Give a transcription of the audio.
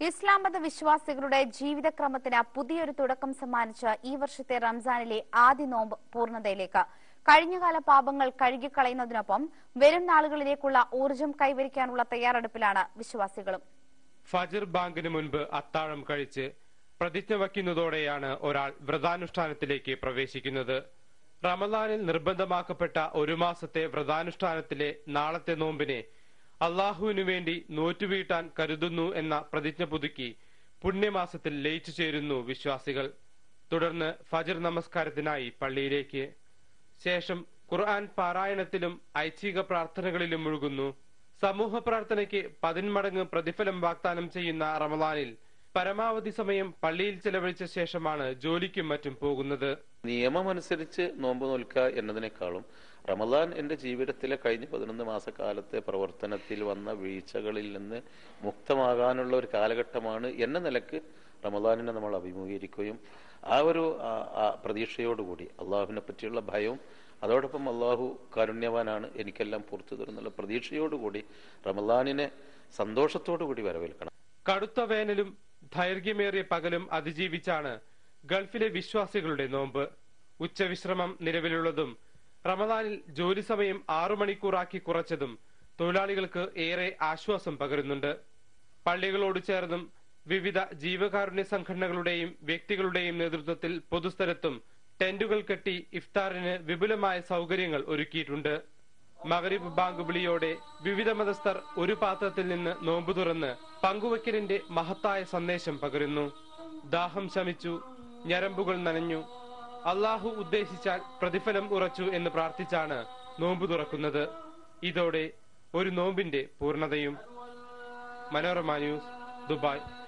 ഇസ്ലാം മത വിശ്വാസികളുടെ ജീവിതക്രമത്തിന് പുതിയൊരു തുടക്കം സമ്മാനിച്ച ഈ വർഷത്തെ റംസാനിലെ ആദ്യ നോമ്പ് പൂർണ്ണതയിലേക്ക് കഴിഞ്ഞകാല പാപങ്ങൾ കഴുകിക്കളയുന്നതിനൊപ്പം വരും നാളുകളിലേക്കുള്ള ഊർജം കൈവരിക്കാനുള്ള തയ്യാറെടുപ്പിലാണ് വിശ്വാസികളും ഫജർ ബാങ്കിന് മുൻപ് അത്താഴം കഴിച്ച് പ്രതിജ്ഞ വയ്ക്കുന്നതോടെയാണ് ഒരാൾ വ്രതാനുഷ്ഠാനത്തിലേക്ക് പ്രവേശിക്കുന്നത് റമദാനിൽ നിർബന്ധമാക്കപ്പെട്ട ഒരു മാസത്തെ വ്രതാനുഷ്ഠാനത്തിലെ നാളത്തെ നോമ്പിനെ അള്ളാഹുവിനു വേണ്ടി നോറ്റുവീട്ടാൻ കരുതുന്നു എന്ന പ്രതിജ്ഞ പുതുക്കി പുണ്യമാസത്തിൽ ലയിച്ചു ചേരുന്നു വിശ്വാസികൾ തുടർന്ന് ഫജർ നമസ്കാരത്തിനായി പള്ളിയിലേക്ക് ശേഷം ഖുർആൻ പാരായണത്തിലും ഐച്ഛിക പ്രാർത്ഥനകളിലും മുഴുകുന്നു സമൂഹ പ്രാർത്ഥനയ്ക്ക് പതിന്മടങ്ങ് പ്രതിഫലം വാഗ്ദാനം ചെയ്യുന്ന റമദാനിൽ പരമാവധി സമയം പള്ളിയിൽ ചെലവഴിച്ച ശേഷമാണ് ജോലിക്കും മറ്റും പോകുന്നത് നിയമമനുസരിച്ച് നോമ്പ് നോൽക്കുക എന്നതിനേക്കാളും റമദാൻ എന്റെ ജീവിതത്തിലെ കഴിഞ്ഞ പതിനൊന്ന് മാസക്കാലത്തെ പ്രവർത്തനത്തിൽ വന്ന വീഴ്ചകളിൽ നിന്ന് മുക്തമാകാനുള്ള ഒരു കാലഘട്ടമാണ് എന്ന നിലക്ക് റമദാനിനെ നമ്മൾ അഭിമുഖീകരിക്കുകയും ആ ഒരു ആ, ആ പ്രതീക്ഷയോടുകൂടി അള്ളാഹുവിനെ പറ്റിയുള്ള ഭയവും അതോടൊപ്പം അള്ളാഹു കാരുണ്യവാനാണ് എനിക്കെല്ലാം പുറത്തു തരുന്നുള്ള പ്രതീക്ഷയോടുകൂടി റമദാനിനെ സന്തോഷത്തോടു കൂടി വരവേൽക്കണം കടുത്ത വേനലും ദൈർഘ്യമേറിയ പകലും അതിജീവിച്ചാണ് ഗൾഫിലെ വിശ്വാസികളുടെ നോമ്പ് ഉച്ചവിശ്രമം നിലവിലുള്ളതും റമദാനിൽ ജോലി സമയം ആറു മണിക്കൂറാക്കി കുറച്ചതും തൊഴിലാളികൾക്ക് ഏറെ ആശ്വാസം പകരുന്നുണ്ട് പള്ളികളോട് ചേർന്നും വിവിധ ജീവകാരുണ്യ സംഘടനകളുടെയും വ്യക്തികളുടെയും നേതൃത്വത്തിൽ പൊതുസ്ഥലത്തും ടെന്റുകൾ കെട്ടി ഇഫ്താറിന് വിപുലമായ സൗകര്യങ്ങൾ ഒരുക്കിയിട്ടുണ്ട് മഗരിബ് ബാങ്ക് വിളിയോടെ വിവിധ മതസ്ഥർ ഒരു പാത്രത്തിൽ നിന്ന് നോമ്പ് തുറന്ന് പങ്കുവയ്ക്കലിന്റെ മഹത്തായ സന്ദേശം പകരുന്നു ദാഹം ശമിച്ചു ഞരമ്പുകൾ നനഞ്ഞു അള്ളാഹു ഉദ്ദേശിച്ചാൽ പ്രതിഫലം ഉറച്ചു എന്ന് പ്രാർത്ഥിച്ചാണ് നോമ്പ് തുറക്കുന്നത് ഇതോടെ ഒരു നോമ്പിന്റെ പൂർണ്ണതയും മനോരമ ന്യൂസ് ദുബായ്